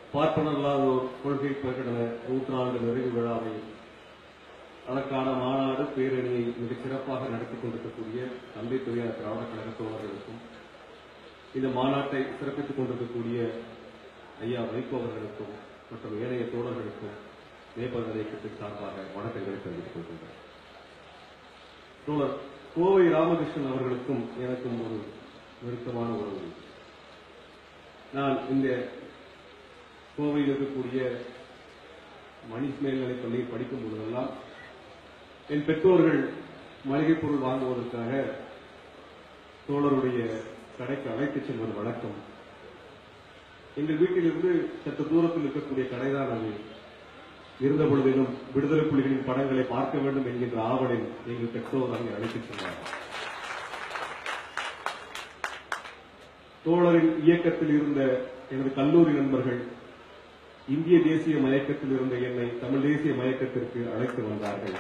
பார்ப்பனல்லாதோர் கொள்கை பிரகடன நூற்றாண்டு நிறைவு விழாவை அதற்கான மாநாடு பேரணியை மிகச் சிறப்பாக நடத்திக் கொண்டிருக்கக்கூடிய தந்தை பெரியார் திராவிட கழக தோழர்களுக்கும் இந்த மாநாட்டை சிறப்பித்துக் கொண்டிருக்கக்கூடிய ஐயா வைகோ அவர்களுக்கும் மற்றும் ஏனைய தோழர்களுக்கும் நேபாள இயக்கத்தின் சார்பாக வணக்கங்களை தெரிவித்துக் கொள்கின்றனர் தோழர் கோவை ராமகிருஷ்ணன் அவர்களுக்கும் எனக்கும் ஒரு நெருக்கமான உறவு உண்டு. நான் இந்த கோவையில் இருக்கக்கூடிய மணிஷ் மேல்நிலைப் பள்ளியில் படிக்கும் பொழுதெல்லாம் என் பெற்றோர்கள் மளிகைப் பொருள் வாங்குவதற்காக தோழருடைய கடைக்கு அழைத்துச் செல்வது வழக்கம் எங்கள் வீட்டிலிருந்து சற்று தூரத்தில் இருக்கக்கூடிய கடைதான் அது இருந்த பொழுதிலும் விடுதலை புலிகளின் படங்களை பார்க்க வேண்டும் என்கின்ற ஆவலில் எங்கள் பெற்றோர் அங்கே அழைத்துச் சென்றார் தோழரின் இயக்கத்தில் இருந்த எனது கல்லூரி நண்பர்கள் இந்திய தேசிய மயக்கத்தில் இருந்த என்னை தமிழ் தேசிய மயக்கத்திற்கு அழைத்து வந்தார்கள்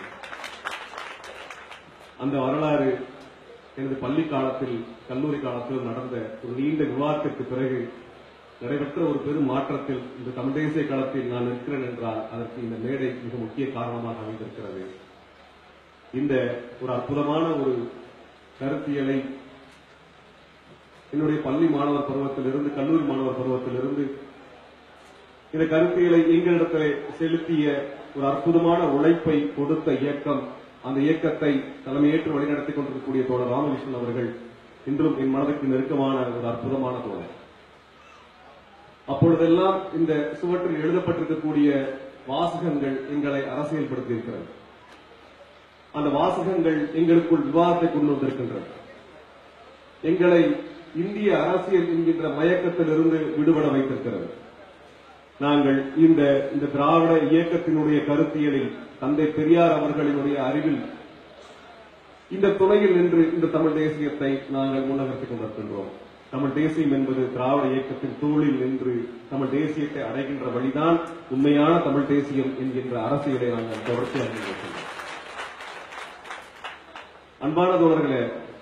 அந்த வரலாறு எனது பள்ளி காலத்தில் கல்லூரி காலத்தில் நடந்த ஒரு நீண்ட விவாதத்திற்கு பிறகு நடைபெற்ற ஒரு பெரும் மாற்றத்தில் இந்த தமிழ் தேசிய களத்தில் நான் இருக்கிறேன் என்றால் அதற்கு இந்த மேடை மிக முக்கிய காரணமாக அமைந்திருக்கிறது இந்த ஒரு அற்புதமான ஒரு கருத்தியலை என்னுடைய பள்ளி மாணவர் பருவத்திலிருந்து கல்லூரி மாணவர் பருவத்திலிருந்து இந்த கருத்தியலை எங்களிடத்தில் செலுத்திய ஒரு அற்புதமான உழைப்பை கொடுத்த இயக்கம் அந்த இயக்கத்தை தலைமையேற்று வழிநடத்திக் கொண்டிருக்கக்கூடிய தோழர் ராமகிருஷ்ணன் அவர்கள் இன்றும் என் மனதுக்கு நெருக்கமான ஒரு அற்புதமான தோழர் அப்பொழுதெல்லாம் இந்த சுவற்றில் எழுதப்பட்டிருக்கக்கூடிய வாசகங்கள் எங்களை அரசியல்படுத்தி இருக்கிறது அந்த வாசகங்கள் எங்களுக்குள் விவாதத்தை கொண்டு வந்திருக்கின்றன எங்களை இந்திய அரசியல் என்கின்ற மயக்கத்திலிருந்து விடுபட வைத்திருக்கிறது நாங்கள் இந்த இந்த திராவிட இயக்கத்தினுடைய கருத்தியலில் தந்தை பெரியார் அவர்களினுடைய அறிவில் இந்த துணையில் நின்று இந்த தமிழ் தேசியத்தை நாங்கள் முன்னகர்த்திக் கொண்டிருக்கின்றோம் தமிழ் தேசியம் என்பது திராவிட இயக்கத்தின் தோளில் நின்று தமிழ் தேசியத்தை அடைகின்ற வழிதான் உண்மையான தமிழ் தேசியம் என்கின்ற அரசியலை நாங்கள் தொடர்ச்சியாக இருக்கின்றோம் அன்பான தோழர்களே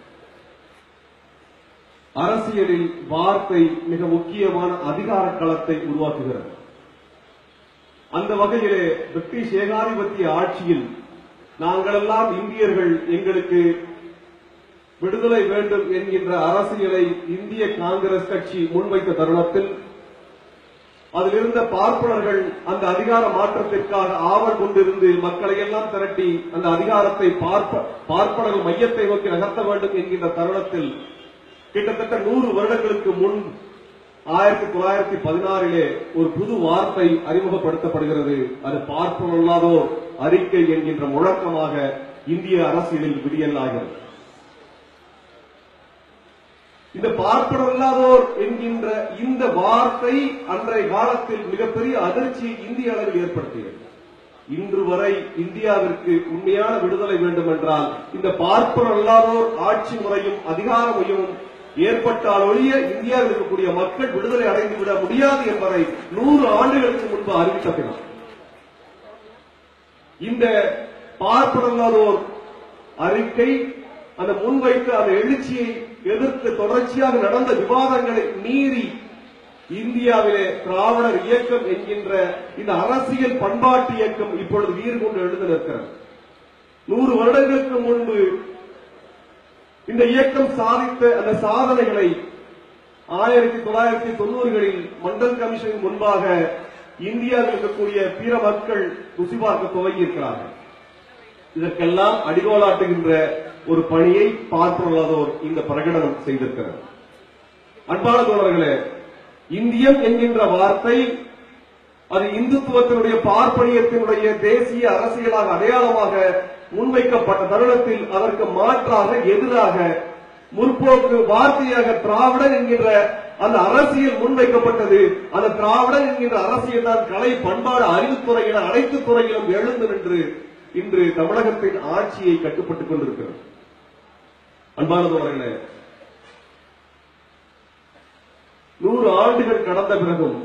அரசியலில் வார்த்தை மிக முக்கியமான அதிகார களத்தை உருவாக்குகிறது அந்த வகையிலே பிரிட்டிஷ் ஏகாதிபத்திய ஆட்சியில் நாங்களெல்லாம் இந்தியர்கள் எங்களுக்கு விடுதலை வேண்டும் என்கின்ற அரசியலை இந்திய காங்கிரஸ் கட்சி முன்வைத்த தருணத்தில் அதில் இருந்த பார்ப்பனர்கள் அந்த அதிகார மாற்றத்திற்காக ஆவல் கொண்டிருந்து மக்களை எல்லாம் திரட்டி அந்த அதிகாரத்தை பார்ப்ப பார்ப்பனர்கள் மையத்தை நோக்கி நகர்த்த வேண்டும் என்கின்ற தருணத்தில் கிட்டத்தட்ட நூறு வருடங்களுக்கு முன் ஆயிரத்தி தொள்ளாயிரத்தி பதினாறிலே ஒரு புது வார்த்தை அறிமுகப்படுத்தப்படுகிறது அது பார்ப்பனல்லாதோர் அறிக்கை என்கின்ற முழக்கமாக இந்திய அரசியலில் விடியலாகிறது இந்த பார்ப்பனல்லாதோர் என்கின்ற இந்த வார்த்தை அன்றைய காலத்தில் மிகப்பெரிய அதிர்ச்சியை இந்திய அளவில் ஏற்படுத்தியது இன்று வரை இந்தியாவிற்கு உண்மையான விடுதலை வேண்டும் என்றால் இந்த பார்ப்பனல்லாதோர் ஆட்சி முறையும் அதிகார மையமும் ஏற்பட்டால் ஒழிய இந்தியாவில் இருக்கக்கூடிய மக்கள் விடுதலை அடைந்து விட முடியாது என்பதை நூறு ஆண்டுகளுக்கு முன்பு அறிவித்த பின்னர் இந்த பார்ப்பனல்லாதோர் அறிக்கை அந்த முன்வைத்த அந்த எழுச்சியை எதிர்த்து தொடர்ச்சியாக நடந்த விவாதங்களை மீறி இந்தியாவிலே திராவிடர் இயக்கம் என்கின்ற இந்த அரசியல் பண்பாட்டு இயக்கம் இப்பொழுது வீறு கொண்டு எழுந்து நிற்கிறது நூறு வருடங்களுக்கு முன்பு இந்த இயக்கம் சாதித்த அந்த சாதனைகளை ஆயிரத்தி தொள்ளாயிரத்தி தொண்ணூறுகளில் மண்டல் கமிஷன் முன்பாக இந்தியாவில் இருக்கக்கூடிய பிற மக்கள் ருசி பார்க்க துவங்கி இருக்கிறார்கள் இதற்கெல்லாம் அடிகோலாட்டுகின்ற ஒரு பணியை பார்ப்பனல்லாதோர் இந்த பிரகடனம் செய்திருக்கிறது அன்பான தோழர்களே இந்தியம் என்கின்ற வார்த்தை அது இந்துத்துவத்தினுடைய பார்ப்பனியத்தினுடைய தேசிய அரசியலாக அடையாளமாக முன்வைக்கப்பட்ட தருணத்தில் அதற்கு மாற்றாக எதிராக முற்போக்கு வார்த்தையாக திராவிடன் என்கின்ற அந்த அரசியல் முன்வைக்கப்பட்டது அந்த திராவிடன் என்கின்ற அரசியல் தான் கலை பண்பாடு அறிவுத்துறை என அனைத்து துறையிலும் எழுந்து நின்று இன்று தமிழகத்தின் ஆட்சியை கட்டுப்பட்டுக் கொண்டிருக்கிறது அன்பான தோழர்களே நூறு ஆண்டுகள் கடந்த பிறகும்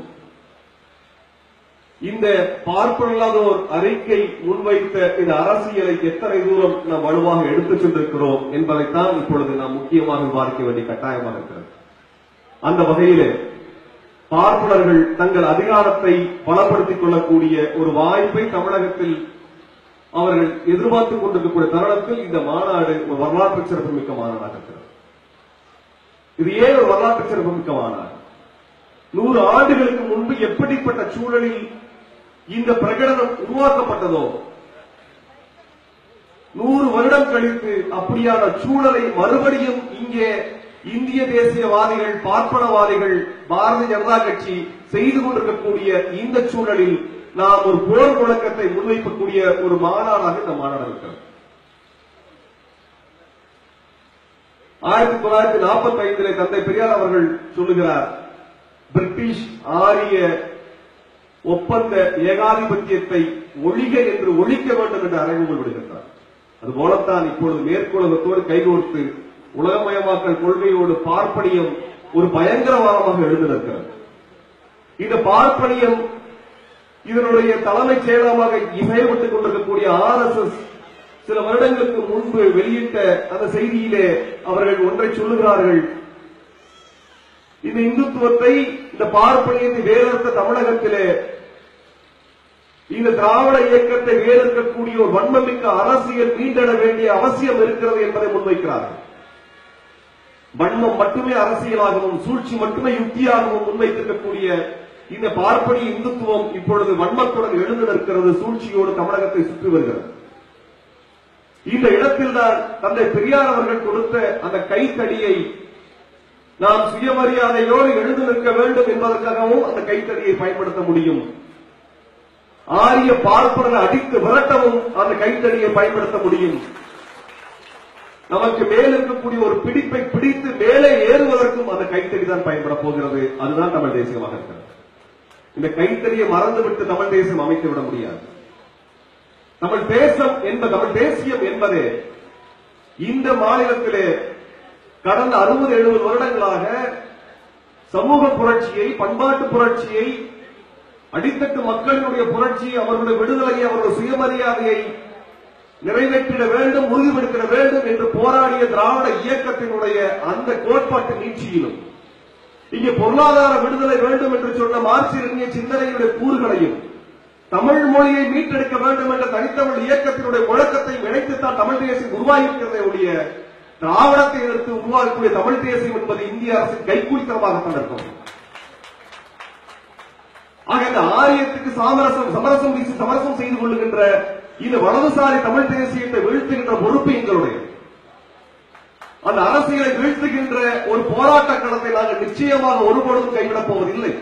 இந்த பார்ப்பனல்லாதோர் அறிக்கை முன்வைத்த இந்த அரசியலை எத்தனை தூரம் நாம் வலுவாக எடுத்துச் சென்றிருக்கிறோம் என்பதைத்தான் இப்பொழுது நாம் முக்கியமாக விவாதிக்க வேண்டிய கட்டாயமாக இருக்கிறது அந்த வகையிலே பார்ப்பனர்கள் தங்கள் அதிகாரத்தை பலப்படுத்திக் கொள்ளக்கூடிய ஒரு வாய்ப்பை தமிழகத்தில் அவர்கள் எதிர்பார்த்துக் கொண்டிருக்கக்கூடிய தருணத்தில் இந்த மாநாடு ஒரு வரலாற்று சிறப்புமிக்க மாநாடாக இருக்கிறது இது ஏன் ஒரு வரலாற்று சிறப்புமிக்க மாநாடு நூறு ஆண்டுகளுக்கு முன்பு எப்படிப்பட்ட சூழலில் இந்த பிரகடனம் உருவாக்கப்பட்டதோ நூறு வருடம் கழித்து அப்படியான சூழலை மறுபடியும் இங்கே இந்திய தேசியவாதிகள் பார்ப்பனவாதிகள் பாரதிய ஜனதா கட்சி செய்து கொண்டிருக்கக்கூடிய இந்த சூழலில் நாம் ஒரு போர் முழக்கத்தை முன்வைக்கக்கூடிய ஒரு மாநாடாக இந்த மாநாடு இருக்கிறது ஆயிரத்தி தொள்ளாயிரத்தி நாற்பத்தி ஐந்திலே தந்தை பெரியார் அவர்கள் சொல்லுகிறார் பிரிட்டிஷ் ஆரிய ஒப்பந்த ஏகாதிபத்தியத்தை ஒழிக என்று ஒழிக்க வேண்டும் என்று அறைகூவல் விடுகின்றார் அதுபோலத்தான் இப்பொழுது மேற்குலகத்தோடு கைகோர்த்து உலகமயமாக்கல் கொள்கையோடு பார்ப்பனியம் ஒரு பயங்கரவாதமாக எழுந்து நிற்கிறது இந்த பார்ப்பனியம் இதனுடைய தலைமைச் செயலகமாக செயல்பட்டுக் கொண்டிருக்கக்கூடிய ஆர் எஸ் எஸ் சில வருடங்களுக்கு முன்பு வெளியிட்ட அந்த செய்தியிலே அவர்கள் ஒன்றை சொல்லுகிறார்கள் இந்த இந்துத்துவத்தை இந்த பார்ப்பனியத்தை வேறறுத்த தமிழகத்திலே இந்த திராவிட இயக்கத்தை வேறறுக்கக்கூடிய ஒரு வன்மமிக்க அரசியல் மீண்டெழ வேண்டிய அவசியம் இருக்கிறது என்பதை முன்வைக்கிறார்கள் வன்மம் மட்டுமே அரசியலாகவும் சூழ்ச்சி மட்டுமே யுக்தியாகவும் முன்வைத்திருக்கக்கூடிய இந்த பார்ப்பனிய இந்துத்துவம் இப்பொழுது வன்மத்துடன் எழுந்து நிற்கிறது சூழ்ச்சியோடு தமிழகத்தை சுற்றி வருகிறது இந்த இடத்தில்தான் தந்தை பெரியார் அவர்கள் கொடுத்த அந்த கைத்தடியை நாம் சுயமரியாதையோடு எழுந்து நிற்க வேண்டும் என்பதற்காகவும் அந்த கைத்தடியை பயன்படுத்த முடியும் ஆரிய பார்ப்பனரை அடித்து விரட்டவும் அந்த கைத்தடியை பயன்படுத்த முடியும் நமக்கு மேல் இருக்கக்கூடிய ஒரு பிடிப்பை பிடித்து மேலே ஏறுவதற்கும் அந்த கைத்தடி தான் பயன்பட போகிறது அதுதான் தமிழ் தேசியமாக இருக்கிறது இந்த கைத்தடியை மறந்துவிட்டு தமிழ் தேசியம் அமைத்து விட முடியாது தமிழ் தேசம் என்ப தமிழ் தேசியம் என்பது இந்த மாநிலத்திலே கடந்த அறுபது எழுபது வருடங்களாக சமூக புரட்சியை பண்பாட்டு புரட்சியை அடித்தட்டு மக்களினுடைய புரட்சி அவர்களுடைய விடுதலையை அவர்களுடைய சுயமரியாதையை நிறைவேற்றிட வேண்டும் உறுதிப்படுத்திட வேண்டும் என்று போராடிய திராவிட இயக்கத்தினுடைய அந்த கோட்பாட்டு நீட்சியிலும் இங்கே பொருளாதார விடுதலை வேண்டும் என்று சொன்ன மார்க்சிய சிந்தனையுடைய கூறுகளையும் தமிழ் மொழியை மீட்டெடுக்க வேண்டும் என்ற தனித்தமிழ் இயக்கத்தினுடைய முழக்கத்தை இணைத்துத்தான் தமிழ் தேசியம் உருவாகியிருக்கிறதே ஒழிய திராவிடத்தை எதிர்த்து உருவாகக்கூடிய தமிழ் தேசியம் என்பது இந்திய அரசின் கைக்கூலித்தனமாகத்தான் இருக்கும் ஆக இந்த ஆரியத்துக்கு சாமரசம் சமரசம் வீசி சமரசம் செய்து கொள்ளுகின்ற இந்த வலதுசாரி தமிழ் தேசியத்தை வீழ்த்துகின்ற பொறுப்பு எங்களுடைய அந்த அரசியலை வீழ்த்துகின்ற ஒரு போராட்ட களத்தை நாங்கள் நிச்சயமாக ஒருபொழுதும் கைவிடப் போவதில்லை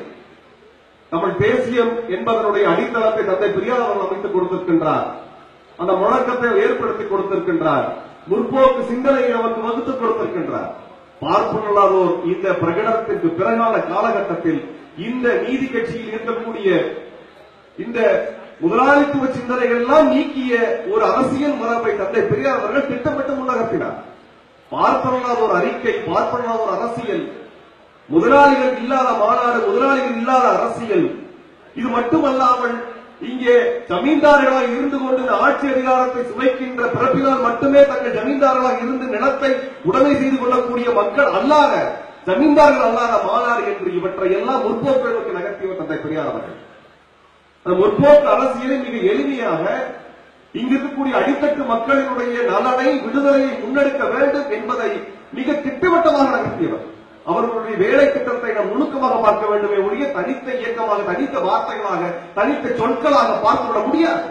தமிழ் தேசியம் என்பதனுடைய அடித்தளத்தை தந்தை பெரியார் அவர்கள் அமைத்துக் கொடுத்திருக்கின்றார் அந்த முழக்கத்தை ஏற்படுத்தி கொடுத்திருக்கின்றார் முற்போக்கு சிந்தனையை நமக்கு வகுத்துக் கொடுத்திருக்கின்றார் பார்ப்பனல்லாதோர் இந்த பிரகடனத்திற்கு பிறகால காலகட்டத்தில் இந்த நீதி கட்சியில் இருக்கக்கூடிய இந்த முதலாளித்துவ சிந்தனைகள் எல்லாம் நீக்கிய ஒரு அரசியல் மரபை தந்தை பெரியார் அவர்கள் திட்டமிட்டு முன்னகர்த்தினார் பார்ப்பனல்லாத ஒரு அறிக்கை பார்ப்பனல்லாத ஒரு அரசியல் முதலாளிகள் இல்லாத மாநாடு முதலாளிகள் இல்லாத அரசியல் இது மட்டுமல்லாமல் இங்கே ஜமீன்தார்களாக இருந்து கொண்டு இந்த ஆட்சி அதிகாரத்தை சுமைக்கின்ற பிறப்பினால் மட்டுமே தங்கள் ஜமீன்தார்களாக இருந்து நிலத்தை உடைமை செய்து கொள்ளக்கூடிய மக்கள் அல்லாத ஜமீன்தார்கள் அல்லாத மாநாடு என்று இவற்றை எல்லாம் முற்போக்கு நகர்த்தியவர் தந்தை பெரியார் அவர்கள் அந்த முற்போக்கு அரசியலை மிக எளிமையாக இங்கு இருக்கக்கூடிய அடித்தட்டு மக்களினுடைய நலனை விடுதலையை முன்னெடுக்க வேண்டும் என்பதை மிக திட்டவட்டமாக நகர்த்தியவர் அவர்களுடைய வேலை திட்டத்தை நாம் நுணுக்கமாக பார்க்க வேண்டுமே ஒழிய தனித்த இயக்கமாக தனித்த வார்த்தைகளாக தனித்த சொற்களாக பார்த்துவிட முடியாது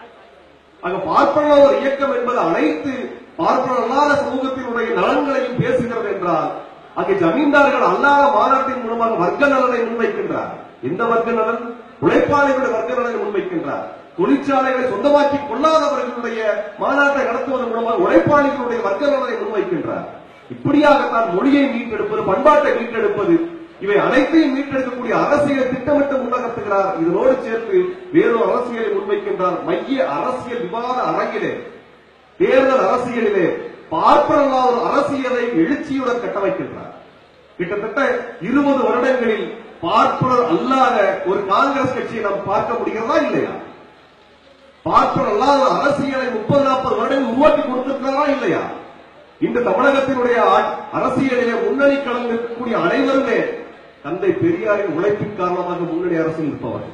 ஆக பார்ப்பன ஒரு இயக்கம் என்பது அனைத்து பார்ப்பன அல்லாத சமூகத்தினுடைய நலன்களையும் பேசுகிறது என்றால் அங்கே ஜமீன்தார்கள் அல்லாத மாநாட்டின் மூலமாக வர்க்க நலனை முன்வைக்கின்றார் எந்த வர்க்க நலன் உழைப்பாளிகளுடைய வர்க்க நலனை முன்வைக்கின்றார் தொழிற்சாலைகளை சொந்தமாக்கிக் கொள்ளாதவர்களுடைய மாநாட்டை நடத்துவதன் மூலமாக உழைப்பாளிகளுடைய வர்க்க நலனை முன்வைக்கின்றார் இப்படியாகத்தான் மொழியை மீட்டெடுப்பது பண்பாட்டை மீட்டெடுப்பது இவை அனைத்தையும் மீட்டெடுக்கக்கூடிய அரசியலை திட்டமிட்டு முன்னகர்த்துகிறார் இதனோடு சேர்த்து வேறொரு அரசியலை முன்வைக்கின்றார் மைய அரசியல் விவாத அரங்கிலே தேர்தல் அரசியலிலே பார்ப்பனல்லா ஒரு அரசியலை எழுச்சியுடன் கட்டமைக்கின்றார் கிட்டத்தட்ட இருபது வருடங்களில் பார்ப்பனர் அல்லாத ஒரு காங்கிரஸ் கட்சியை நாம் பார்க்க முடிகிறதா இல்லையா பார்ப்பனர் அல்லாத ஒரு அரசியலை முப்பது நாற்பது வருடங்கள் உருவாக்கி கொடுத்திருக்கிறதா இல்லையா இந்த தமிழகத்தினுடைய ஆ- அரசியலிலே முன்னணி கலந்து இருக்கக்கூடிய அனைவருமே தந்தை பெரியாரின் உழைப்பின் காரணமாக முன்னணி அரசில் இருப்பவர்கள்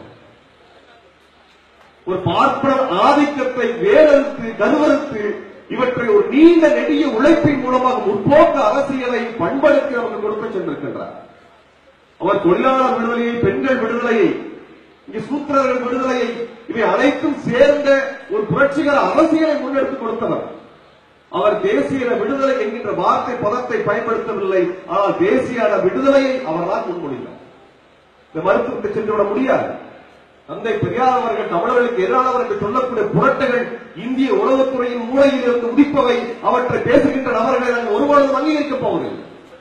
ஒரு பார்ப்பன ஆதிக்கத்தை வேறறுத்து கருவறுத்து இவற்றை ஒரு நீண்ட நெடிய உழைப்பின் மூலமாக முற்போக்கு அரசியலை பண்படுத்தி நமக்கு கொடுத்து சென்றிருக்கின்றார் அவர் தொழிலாளர் விடுதலையை பெண்கள் விடுதலையை இங்கே சூத்திரர்கள் விடுதலையை இவை அனைத்தும் சேர்ந்த ஒரு புரட்சிகர அரசியலை முன்னெடுத்து கொடுத்தவர் அவர் தேசிய விடுதலை என்கின்ற வார்த்தை பதத்தை பயன்படுத்தவில்லை ஆனால் தேசிய விடுதலையை அவர்தான் முன்மொழிந்தார் இந்த மருத்துவத்தை சென்றுவிட முடியாது தந்தை பெரியார் அவர்கள் தமிழர்களுக்கு எதிரானவர் என்று சொல்லக்கூடிய புரட்டுகள் இந்திய உளவுத்துறையின் மூலையில் இருந்து உதிப்பவை அவற்றை பேசுகின்ற நபர்களை நாங்கள் ஒருபொழுதும் அங்கீகரிக்கப் போவதில்லை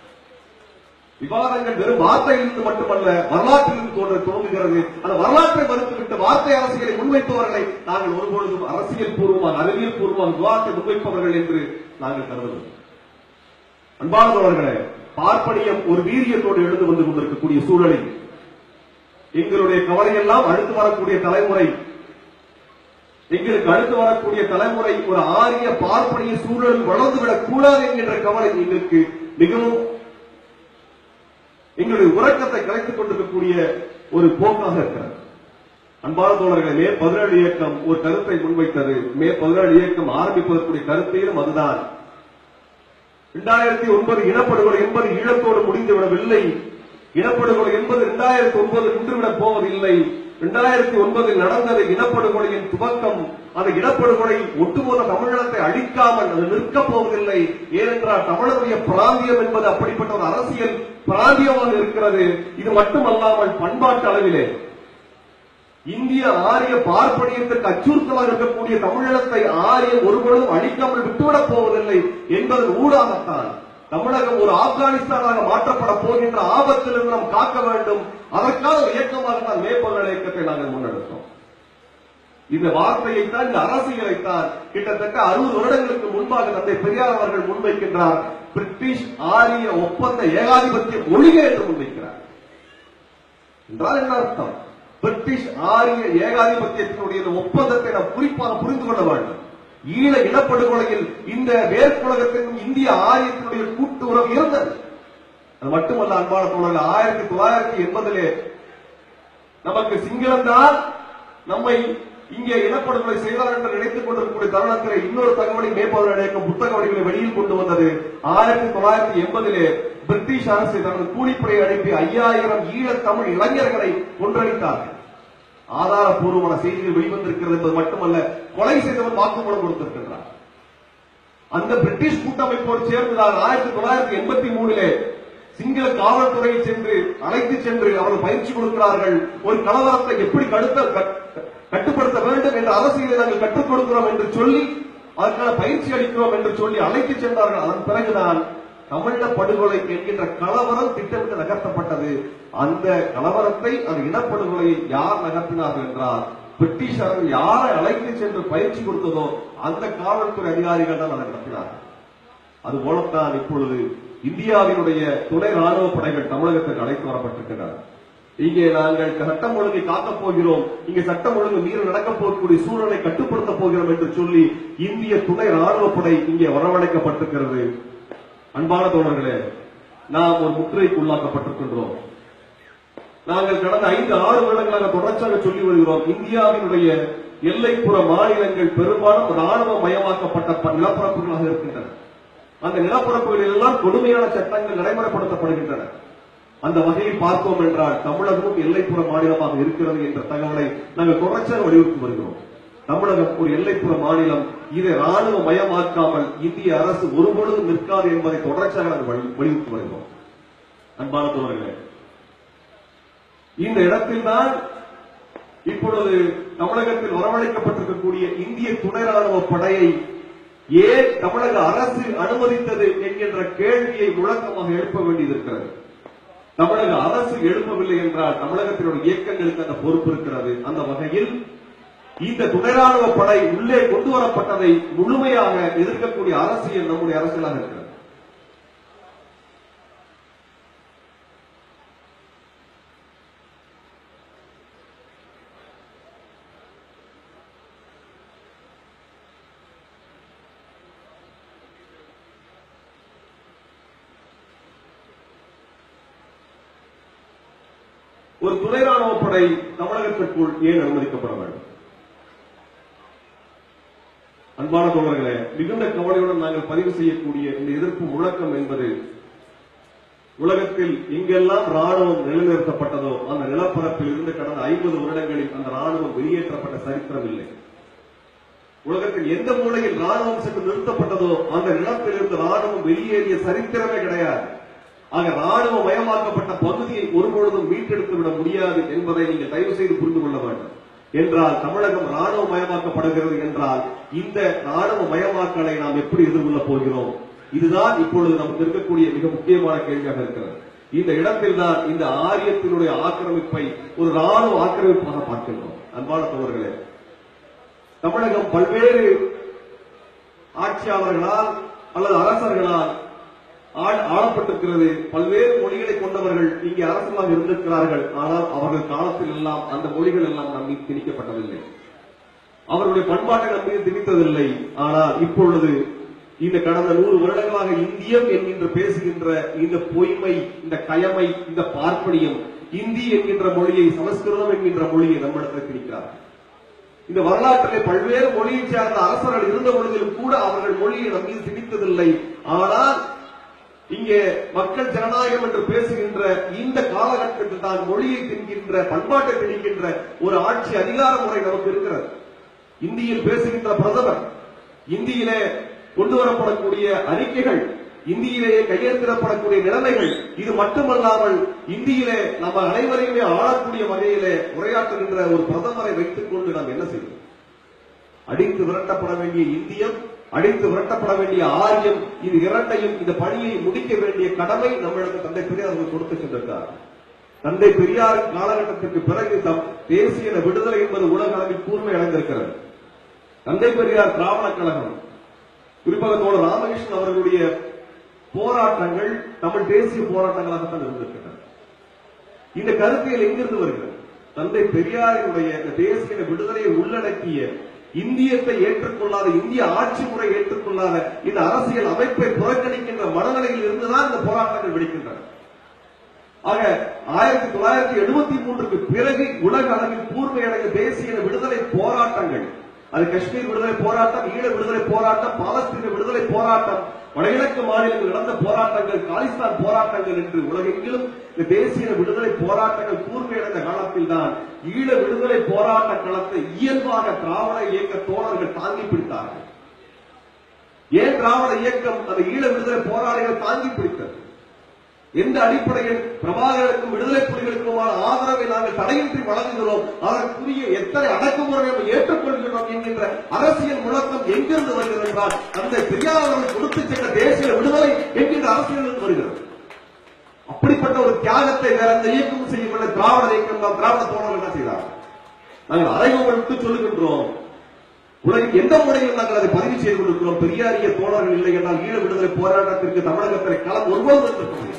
விவாதங்கள் வெறும் வார்த்தையிலிருந்து மட்டுமல்ல வரலாற்றிலிருந்து தோன்ற துவங்குகிறது அந்த வரலாற்றை மறுத்துவிட்டு வார்த்தை அரசியலை முன்வைப்பவர்களை நாங்கள் ஒருபொழுதும் அரசியல் பூர்வமாக அறிவியல் பூர்வமாக விவாதத்தை முன்வைப்பவர்கள் என்று நாங்கள் கருதுகிறோம் அன்பானவர்களே பார்ப்பனியம் ஒரு வீரியத்தோடு எழுந்து வந்து கொண்டிருக்கக்கூடிய சூழலில் எங்களுடைய கவலையெல்லாம் அடுத்து வரக்கூடிய தலைமுறை எங்களுக்கு அடுத்து வரக்கூடிய தலைமுறை ஒரு ஆரிய பார்ப்பனிய சூழலில் வளர்ந்துவிடக் கூடாது என்கின்ற கவலை எங்களுக்கு மிகவும் எங்களுடைய உறக்கத்தை கலைத்துக் கொண்டிருக்கக்கூடிய ஒரு போக்காக இருக்கிறது அன்பான தோழர்களே மே பதினேழு இயக்கம் ஒரு கருத்தை முன்வைத்தது மே பதினேழு இயக்கம் ஆரம்பிப்பதற்குரிய கருத்தையும் அதுதான் இரண்டாயிரத்தி ஒன்பது இனப்படுகொலை என்பது ஈழத்தோடு முடிந்துவிடவில்லை இனப்படுகொலை என்பது இரண்டாயிரத்தி ஒன்பது நின்றுவிடப் போவதில்லை இரண்டாயிரத்தி ஒன்பதில் நடந்தது இனப்படுகொலையின் துவக்கம் அந்த இனப்படுகொலை ஒட்டுமொத்த தமிழகத்தை அழிக்காமல் அது நிற்கப் போவதில்லை ஏனென்றால் தமிழருடைய பிராந்தியம் என்பது அப்படிப்பட்ட ஒரு அரசியல் பிராந்தியமாக இருக்கிறது இது மட்டுமல்லாமல் பண்பாட்டு அளவிலே இந்திய ஆரிய பார்ப்பனியத்திற்கு அச்சுறுத்தலாக இருக்கக்கூடிய தமிழகத்தை ஆரியம் ஒருபொழுதும் அழிக்காமல் விட்டுவிடப் போவதில்லை என்பதன் ஊடாகத்தான் தமிழகம் ஒரு ஆப்கானிஸ்தானாக மாற்றப்பட போகின்ற ஆபத்திலிருந்து நாம் காக்க வேண்டும் அதற்கான ஒரு இயக்கமாக தான் மேற்பொருள் இயக்கத்தை நாங்கள் முன்னெடுத்தோம் இந்த வார்த்தையைத்தான் இந்த அரசியலைத்தான் கிட்டத்தட்ட அறுபது வருடங்களுக்கு முன்பாக தந்தை பெரியார் அவர்கள் முன்வைக்கின்றார் பிரிட்டிஷ் ஆரிய ஒப்பந்த ஏகாதிபத்திய ஒழிக என்று முன்வைக்கிறார் என்றால் என்ன அர்த்தம் பிரிட்டிஷ் ஆரிய ஏகாதிபத்தியத்தினுடைய இந்த ஒப்பந்தத்தை நாம் குறிப்பாக புரிந்து கொள்ள வேண்டும் ஈழ இனப்படுகொலையில் இந்த மேற்குலகத்தின் இந்திய ஆரியத்தினுடைய கூட்டு உறவு இருந்தது அது மட்டுமல்ல அன்பான தோழர்கள் ஆயிரத்தி தொள்ளாயிரத்தி எண்பதிலே நமக்கு சிங்களம் தான் நம்மை இங்கே இனப்படுகொலை செய்தார் என்று நினைத்துக் கொண்டிருக்கக்கூடிய தருணத்திலே இன்னொரு தகவலை மேற்பார்வை இயக்கம் புத்தக வடிகளை வெளியில் கொண்டு வந்தது ஆயிரத்தி தொள்ளாயிரத்தி எண்பதிலே பிரிட்டிஷ் அரசு தனது கூலிப்படை அனுப்பி ஐயாயிரம் ஈழத் தமிழ் இளைஞர்களை கொன்றளித்தார்கள் ஆதாரபூர்வமான செய்திகள் வெளிவந்திருக்கிறது என்பது மட்டுமல்ல கொலை செய்தவன் வாக்குமூலம் கொடுத்திருக்கின்றார் அந்த பிரிட்டிஷ் கூட்டமைப்போடு சேர்ந்துதான் ஆயிரத்தி தொள்ளாயிரத்தி எண்பத்தி மூணிலே சிங்கள காவல்துறையை சென்று அழைத்து சென்று அவர்கள் பயிற்சி கொடுக்கிறார்கள் ஒரு கலவரத்தை எப்படி கடுத்த கட்- கட்டுப்படுத்த வேண்டும் என்ற அரசியலை நாங்கள் கற்றுக் கொடுக்கிறோம் என்று சொல்லி அதற்கான பயிற்சி அளிக்கிறோம் என்று சொல்லி அழைத்து சென்றார்கள் அதன் பிறகுதான் தமிழ படுகொலை என்கின்ற கலவரம் திட்டமிட்டு நகர்த்தப்பட்டது அந்த கலவரத்தை அந்த இனப்படுகொலையை யார் நகர்த்தினார்கள் என்றால் பிரிட்டிஷார்கள் யாரை அழைத்து சென்று பயிற்சி கொடுத்ததோ அந்த காவல்துறை அதிகாரிகள் தான் அதை நடத்தினார்கள் அது போலத்தான் இப்பொழுது இந்தியாவினுடைய துணை ராணுவ படைகள் தமிழகத்திற்கு அழைத்து வரப்பட்டிருக்கின்றன இங்கே நாங்கள் சட்டம் ஒழுங்கை காக்கப் போகிறோம் இங்கே சட்டம் ஒழுங்கு மீறி நடக்கப் போகக்கூடிய சூழலை கட்டுப்படுத்தப் போகிறோம் என்று சொல்லி இந்திய துணை ராணுவ படை இங்கே வரவழைக்கப்பட்டிருக்கிறது அன்பான தோழர்களே நாம் ஒரு முத்திரைக்கு உள்ளாக்கப்பட்டிருக்கின்றோம் நாங்கள் கடந்த ஐந்து ஆறு வருடங்களாக தொடர்ச்சியாக சொல்லி வருகிறோம் இந்தியாவினுடைய எல்லைப்புற மாநிலங்கள் பெரும்பாலும் ராணுவ மயமாக்கப்பட்ட ப- நிலப்பரப்புகளாக இருக்கின்றன அந்த நிலப்பரப்புகளில் எல்லாம் கொடுமையான சட்டங்கள் நடைமுறைப்படுத்தப்படுகின்றன அந்த வகையில் பார்த்தோம் என்றால் தமிழகமும் எல்லைப்புற மாநிலமாக இருக்கிறது என்ற தகவலை நாங்கள் தொடர்ச்சியாக வலியுறுத்தி வருகிறோம் தமிழகம் ஒரு எல்லைப்புற மாநிலம் இதை ராணுவ மயமாக்காமல் இந்திய அரசு ஒருபொழுதும் நிற்காது என்பதை தொடர்ச்சியாக நாங்கள் வலி- வலியுறுத்தி வருகிறோம் அன்பான தோழர்களே இந்த இடத்தில்தான் இப்பொழுது தமிழகத்தில் வரவழைக்கப்பட்டிருக்கக்கூடிய இந்திய துணை ராணுவ படையை ஏன் தமிழக அரசு அனுமதித்தது என்கின்ற கேள்வியை முழக்கமாக எழுப்ப வேண்டியிருக்கிறது தமிழக அரசு எழுப்பவில்லை என்றால் தமிழகத்தினுடைய இயக்கங்களுக்கு அந்த பொறுப்பு இருக்கிறது அந்த வகையில் இந்த துணை ராணுவ படை உள்ளே கொண்டு வரப்பட்டதை முழுமையாக எதிர்க்கக்கூடிய அரசியல் நம்முடைய அரசியலாக இருக்கிறது ஒரு துணை ராணுவ படை தமிழகத்திற்குள் ஏன் அனுமதிக்கப்பட வேண்டும் அன்பான தோழர்களே மிகுந்த கவலையுடன் நாங்கள் பதிவு செய்யக்கூடிய இந்த எதிர்ப்பு முழக்கம் என்பது உலகத்தில் எங்கெல்லாம் ராணுவம் நிலைநிறுத்தப்பட்டதோ அந்த நிலப்பரப்பில் இருந்து கடந்த ஐம்பது வருடங்களில் அந்த ராணுவம் வெளியேற்றப்பட்ட சரித்திரம் இல்லை உலகத்தில் எந்த மூலையில் ராணுவம் சென்று நிறுத்தப்பட்டதோ அந்த நிலத்திலிருந்து ராணுவம் வெளியேறிய சரித்திரமே கிடையாது ஆக ராணுவ மயமாக்கப்பட்ட பகுதியை ஒருபொழுதும் மீட்டெடுத்து விட முடியாது என்பதை நீங்கள் தயவு செய்து புரிந்து கொள்ள வேண்டும் என்றால் தமிழகம் ராணுவ மயமாக்கப்படுகிறது என்றால் இந்த ராணுவ மயமாக்கலை நாம் எப்படி எதிர்கொள்ளப் போகிறோம் இதுதான் இப்பொழுது நமக்கு இருக்கக்கூடிய மிக முக்கியமான கேள்வியாக இருக்கிறது இந்த இடத்தில் தான் இந்த ஆரியத்தினுடைய ஆக்கிரமிப்பை ஒரு ராணுவ ஆக்கிரமிப்பாக பார்க்கின்றோம் அன்பான தோழர்களே தமிழகம் பல்வேறு ஆட்சியாளர்களால் அல்லது அரசர்களால் ஆள்- ஆளப்பட்டிருக்கிறது பல்வேறு மொழிகளை கொண்டவர்கள் இங்கே அரசர்களாக இருந்திருக்கிறார்கள் ஆனால் அவர்கள் காலத்தில் எல்லாம் அந்த மொழிகள் எல்லாம் நம் மீது திணிக்கப்படவில்லை அவர்களுடைய பண்பாட்டை நம் மீது திணித்ததில்லை ஆனால் இப்பொழுது இந்த கடந்த நூறு வருடங்களாக இந்தியம் என்கின்ற பேசுகின்ற இந்த பொய்மை இந்த கயமை இந்த பார்ப்பனியம் இந்தி என்கின்ற மொழியை சமஸ்கிருதம் என்கின்ற மொழியை நம்மிடத்தில் திணிக்கிறார்கள் இந்த வரலாற்றிலே பல்வேறு மொழியைச் சார்ந்த அரசர்கள் இருந்த பொழுதிலும் கூட அவர்கள் மொழியை நம் மீது திணித்ததில்லை ஆனால் இங்கே மக்கள் ஜனநாயகம் என்று பேசுகின்ற இந்த காலகட்டத்தில் தான் மொழியை தின்கின்ற பண்பாட்டை திணிக்கின்ற ஒரு ஆட்சி அதிகார முறை நமக்கு இருக்கிறது இந்தியில் பேசுகின்ற பிரதமர் இந்தியிலே கொண்டு வரப்படக்கூடிய அறிக்கைகள் இந்தியிலேயே கையெழுத்திடப்படக்கூடிய நிலைமைகள் இது மட்டுமல்லாமல் இந்தியிலே நம்ம அனைவரையுமே ஆளக்கூடிய வகையிலே உரையாற்றுகின்ற ஒரு பிரதமரை வைத்துக் கொண்டு நாம் என்ன செய்வோம் அடித்து விரட்டப்பட வேண்டிய இந்தியம் அடித்து விரட்டப்பட வேண்டிய ஆரியம் இது இரண்டையும் இந்த பணியை முடிக்க வேண்டிய கடமை நம்மிடத்தில் தந்தை பெரியார் அவர்கள் கொடுத்து சென்றிருக்கிறார் தந்தை பெரியார் காலகட்டத்திற்கு பிறகு தம் தேசிய விடுதலை என்பது உலக அளவில் கூர்மை அடைந்திருக்கிறது தந்தை பெரியார் திராவிட கழகம் குறிப்பாக தோழர் ராமகிருஷ்ணன் அவர்களுடைய போராட்டங்கள் தமிழ் தேசிய போராட்டங்களாகத்தான் இருந்திருக்கின்றன இந்த கருத்தியல் எங்கிருந்து வருகிறது தந்தை பெரியாரினுடைய இந்த தேசிய விடுதலையை உள்ளடக்கிய இந்தியத்தை ஏற்றுக்கொள்ளாத இந்திய ஆட்சி முறை ஏற்றுக்கொள்ளாத இந்த அரசியல் அமைப்பை புறக்கணிக்கின்ற மனநிலையில் இருந்துதான் இந்த போராட்டங்கள் வெடிக்கின்றன ஆக ஆயிரத்தி தொள்ளாயிரத்தி எழுபத்தி மூன்றுக்கு பிறகு உலக அளவில் கூர்மையடைந்த தேசிய விடுதலை போராட்டங்கள் அது காஷ்மீர் விடுதலை போராட்டம் ஈழ விடுதலை போராட்டம் பாலஸ்தீன விடுதலை போராட்டம் வடகிழக்கு மாநிலங்கள் நடந்த போராட்டங்கள் காலிஸ்தான் போராட்டங்கள் என்று உலகெங்கிலும் இந்த தேசிய விடுதலை போராட்டங்கள் கூர்மையடைந்த காலத்தில் தான் ஈழ விடுதலை போராட்ட களத்தை இயல்பாக திராவிட இயக்க தோழர்கள் தாங்கி பிடித்தார்கள் ஏன் திராவிட இயக்கம் அந்த ஈழ விடுதலை போராளிகள் தாங்கி பிடித்தது எந்த அடிப்படையில் பிரபாகரனுக்கும் விடுதலை புலிகளுக்குமான ஆதரவை நாங்கள் தடையின்றி வழங்குகிறோம் அதற்குரிய எத்தனை அடக்குமுறை நம்ம ஏற்றுக்கொள்கிறோம் என்கின்ற அரசியல் முழக்கம் எங்கிருந்து வருகிறது என்றால் அந்த பெரியார் அவர்கள் கொடுத்து சென்ற தேசிய விடுதலை என்கின்ற அரசியலிருந்து வருகிறது அப்படிப்பட்ட ஒரு தியாகத்தை வேற எந்த இயக்கமும் செய்யப்பட்ட திராவிட இயக்கம் தான் திராவிட தோழர்கள் என்ன செய்தார்கள் நாங்கள் அறைகோவலுக்கு சொல்லுகின்றோம் உலகில் எந்த முறையில் நாங்கள் அதை பதிவு செய்து கொண்டிருக்கிறோம் பெரியாரிய தோழர்கள் இல்லை என்றால் ஈழ விடுதலை போராட்டத்திற்கு தமிழகத்தில் களம் ஒருபோதும் இருக்க முடியாது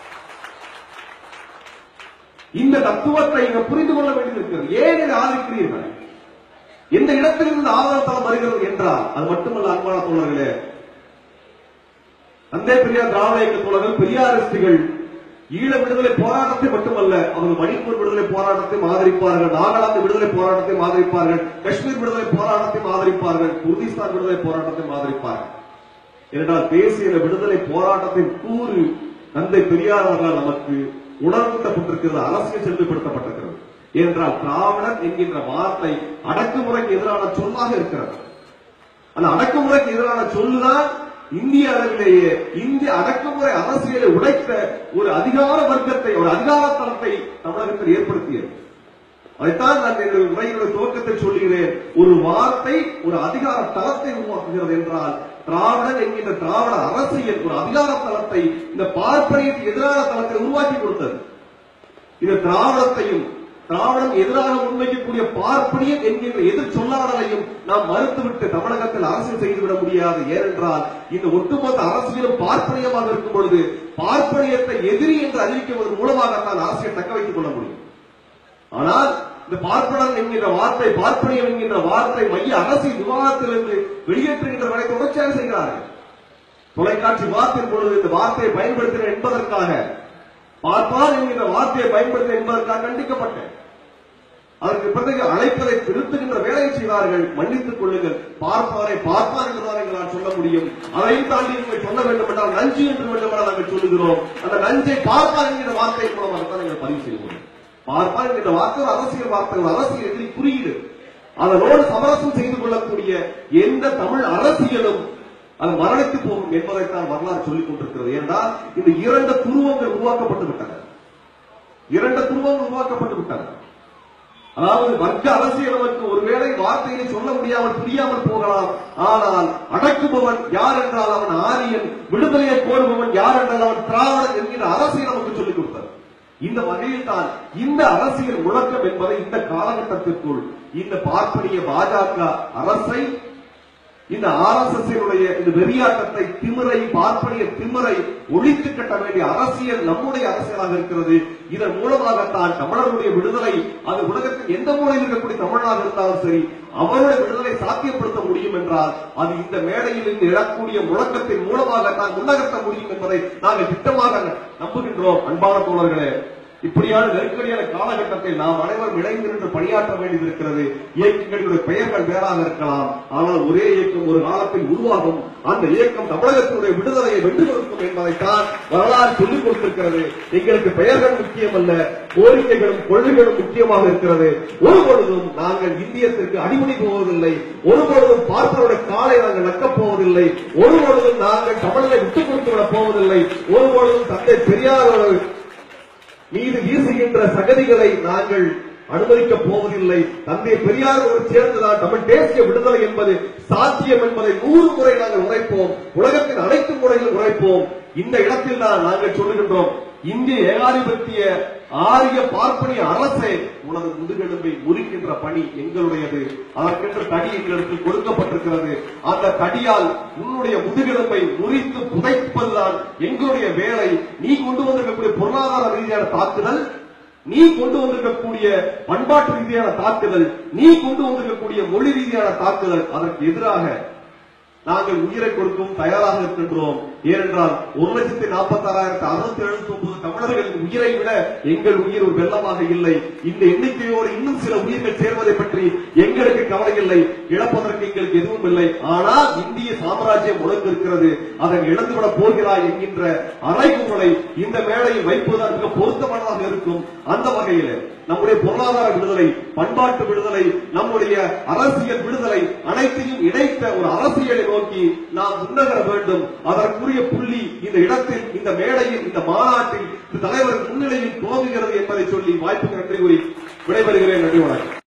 இந்த தத்துவத்தை இங்க புரிந்து கொள்ள வேண்டியிருக்கிறது ஏன் இதை ஆதரிக்கிறீர்கள் எந்த இடத்திலிருந்து ஆதரவு தளம் வருகிறது என்றால் அது மட்டுமல்ல அன்பான தோழர்களே தந்தை பெரியார் திராவிட இயக்க தோழர்கள் பெரியாரிஸ்டுகள் ஈழ விடுதலை போராட்டத்தை மட்டுமல்ல அவர்கள் மணிப்பூர் விடுதலை போராட்டத்தை ஆதரிப்பார்கள் நாகாலாந்து விடுதலை போராட்டத்தை ஆதரிப்பார்கள் காஷ்மீர் விடுதலை போராட்டத்தை ஆதரிப்பார்கள் குர்திஸ்தான் விடுதலை போராட்டத்தை ஆதரிப்பார்கள் ஏனென்றால் தேசிய விடுதலை போராட்டத்தின் கூறு தந்தை பெரியார் அவர்களால் நமக்கு உணர்த்தப்பட்டிருக்கிறது அரசியல் செல்லுபடுத்தப்பட்டிருக்கிறது ஏனென்றால் திராவிடர் என்கின்ற வார்த்தை அடக்குமுறைக்கு எதிரான சொல்லாக இருக்கிறது அந்த அடக்குமுறைக்கு எதிரான சொல்லுதான் இந்திய அளவிலேயே இந்திய அடக்குமுறை அரசியலை உடைத்த ஒரு அதிகார வர்க்கத்தை ஒரு அதிகார தளத்தை தமிழகத்தில் ஏற்படுத்தியது அதைத்தான் நான் என்னுடைய உரையினுடைய துவக்கத்தில் சொல்கிறேன் ஒரு வார்த்தை ஒரு அதிகார தளத்தை உருவாக்குகிறது என்றால் திராவிடன் என்கின்ற திராவிட அரசியல் ஒரு அதிகார தளத்தை இந்த பார்ப்பனியத்துக்கு எதிரான தளத்தை உருவாக்கி கொடுத்தது இந்த திராவிடத்தையும் திராவிடம் எதிராக முன்வைக்கக்கூடிய பார்ப்பனியம் என்கின்ற எதிர் சொல்லாடலையும் நாம் மறுத்துவிட்டு தமிழகத்தில் அரசியல் செய்துவிட முடியாது ஏனென்றால் இந்த ஒட்டுமொத்த அரசியலும் பார்ப்பனியமாக இருக்கும் பொழுது பார்ப்பனியத்தை எதிரி என்று அறிவிக்குவதன் மூலமாகத்தான் அரசியல் தக்க வைத்துக் கொள்ள முடியும் ஆனால் இந்த பார்ப்பனன் என்கின்ற வார்த்தை பார்ப்பனியம் என்கின்ற வார்த்தை மைய அரசியல் விவாதத்திலிருந்து வெளியேற்றுகின்ற வரை தொடர்ச்சியாக செய்கிறார்கள் தொலைக்காட்சி வார்த்தையின் பொழுது இந்த வார்த்தையை பயன்படுத்தினர் என்பதற்காக பார்ப்பார் என்கிற வார்த்தையை பயன்படுத்த என்பதற்காக கண்டிக்கப்பட்டேன் அதற்கு பிறகு அழைப்பதை திருத்துகின்ற வேலையை செய்தார்கள் மன்னித்துக் கொள்ளுங்கள் பார்ப்பாரை பார்ப்பார் என்றுதான் எங்களால் சொல்ல முடியும் அதையும் தாண்டி நீங்கள் சொல்ல வேண்டும் என்றால் நஞ்சு என்று வேண்டுமென்றால் நாங்கள் சொல்லுகிறோம் அந்த நஞ்சை பார்ப்பார் என்கிற வார்த்தை மூலமாக தான் நீங்கள் பதிவு செய்வோம் பார்ப்பார் என்கிற வார்த்தை ஒரு அரசியல் வார்த்தை ஒரு அரசியல் எதிரி குறியீடு அதனோடு சமரசம் செய்து கொள்ளக்கூடிய எந்த தமிழ் அரசியலும் அது மரணித்து போகும் என்பதைத்தான் வரலாறு சொல்லிக் கொண்டிருக்கிறது என்றால் இந்த இரண்டு துருவங்கள் உருவாக்கப்பட்டு விட்டன இரண்டு துருவங்கள் உருவாக்கப்பட்டு விட்டன அதாவது வர்க்க அரசியல் நமக்கு ஒருவேளை வார்த்தையை சொல்ல முடியாமல் புரியாமல் போகலாம் ஆனால் அடக்குபவன் யார் என்றால் அவன் ஆரியன் விடுதலையை கோருபவன் யார் என்றால் அவன் திராவிடன் என்கிற அரசியல் நமக்கு சொல்லிக் கொடுத்தார் இந்த வகையில் தான் இந்த அரசியல் முழக்கம் என்பதை இந்த காலகட்டத்திற்குள் இந்த பார்ப்பனிய பாஜக அரசை இந்த ஆர் எஸ் எஸ் இந்த வெறியாட்டத்தை திமிரை பார்ப்பனிய திமிரை ஒழித்து கட்ட வேண்டிய அரசியல் நம்முடைய அரசியலாக இருக்கிறது இதன் மூலமாகத்தான் தமிழர்களுடைய விடுதலை அது உலகத்தின் எந்த மூலையில் இருக்கக்கூடிய தமிழனாக இருந்தாலும் சரி அவருடைய விடுதலை சாத்தியப்படுத்த முடியும் என்றால் அது இந்த மேடையில் இருந்து எழக்கூடிய முழக்கத்தின் மூலமாகத்தான் முன்னகர்த்த முடியும் என்பதை நாங்கள் திட்டமாக நம்புகின்றோம் அன்பான தோழர்களே இப்படியான நெருக்கடியான காலகட்டத்தில் நாம் அனைவரும் இணைந்து நின்று பணியாற்ற வேண்டியது இருக்கிறது இயக்கங்களுடைய பெயர்கள் வேறாக இருக்கலாம் ஆனால் ஒரே இயக்கம் ஒரு காலத்தில் உருவாகும் அந்த இயக்கம் தமிழகத்தினுடைய விடுதலையை வென்று கொடுக்கும் என்பதைத்தான் வரலாறு சொல்லிக் கொடுத்திருக்கிறது எங்களுக்கு பெயர்கள் முக்கியமல்ல கோரிக்கைகளும் கொள்கைகளும் முக்கியமாக இருக்கிறது ஒருபொழுதும் நாங்கள் இந்தியத்திற்கு அடிமணி போவதில்லை ஒருபொழுதும் பார்ப்பவருடைய காலை நாங்கள் நக்கப் போவதில்லை ஒருபொழுதும் நாங்கள் தமிழனை விட்டுக் கொடுத்து விடப் போவதில்லை ஒருபொழுதும் தந்தை பெரியாரோட மீது வீசுகின்ற சகதிகளை நாங்கள் அனுமதிக்கப் போவதில்லை தந்தை பெரியாரோடு சேர்ந்துதான் தமிழ் தேசிய விடுதலை என்பது சாத்தியம் என்பதை நூறு முறை நாங்கள் உரைப்போம் உலகத்தின் அனைத்து முறையில் உரைப்போம் இந்த இடத்தில் தான் நாங்கள் சொல்லுகின்றோம் இந்திய ஏகாதிபத்திய ஆரிய பார்ப்பனிய அரசே உனது முதுகெலும்பை முறிக்கின்ற பணி எங்களுடையது அதற்கென்று தடி எங்களுக்கு கொடுக்கப்பட்டிருக்கிறது அந்த தடியால் உன்னுடைய முதுகெலும்பை முறித்து புதைப்பதுதான் எங்களுடைய வேலை நீ கொண்டு வந்திருக்கக்கூடிய பொருளாதார ரீதியான தாக்குதல் நீ கொண்டு வந்திருக்கக்கூடிய பண்பாட்டு ரீதியான தாக்குதல் நீ கொண்டு வந்திருக்கக்கூடிய மொழி ரீதியான தாக்குதல் அதற்கு எதிராக நாங்கள் உயிரை கொடுக்கவும் தயாராக இருக்கின்றோம் ஏனென்றால் ஒரு லட்சத்தி நாற்பத்தி ஆறாயிரத்தி அறுநூத்தி எழுபத்தி ஒன்பது தமிழர்களின் உயிரை விட எங்கள் உயிர் ஒரு வெள்ளமாக இல்லை இந்த எண்ணிக்கையோடு இன்னும் சில உயிர்கள் சேர்வதை பற்றி எங்களுக்கு கவலை இல்லை இழப்பதற்கு எங்களுக்கு எதுவும் இல்லை ஆனால் இந்திய சாம்ராஜ்யம் உணர்ந்து இருக்கிறது அதை இழந்துவிட போகிறாய் என்கின்ற அறைகூறலை இந்த மேடையில் வைப்பதுதான் மிக பொருத்தமானதாக இருக்கும் அந்த வகையில் நம்முடைய பொருளாதார விடுதலை பண்பாட்டு விடுதலை நம்முடைய அரசியல் விடுதலை அனைத்தையும் இணைத்த ஒரு அரசியலை நோக்கி நாம் முன்னகர வேண்டும் அதற்குரிய புள்ளி இந்த இடத்தில் இந்த மேடையில் இந்த மாநாட்டில் இந்த தலைவர் முன்னிலையில் துவங்குகிறது என்பதை சொல்லி வாய்ப்புக்கு நன்றி கூறி விடைபெறுகிறேன் நன்றி வணக்கம்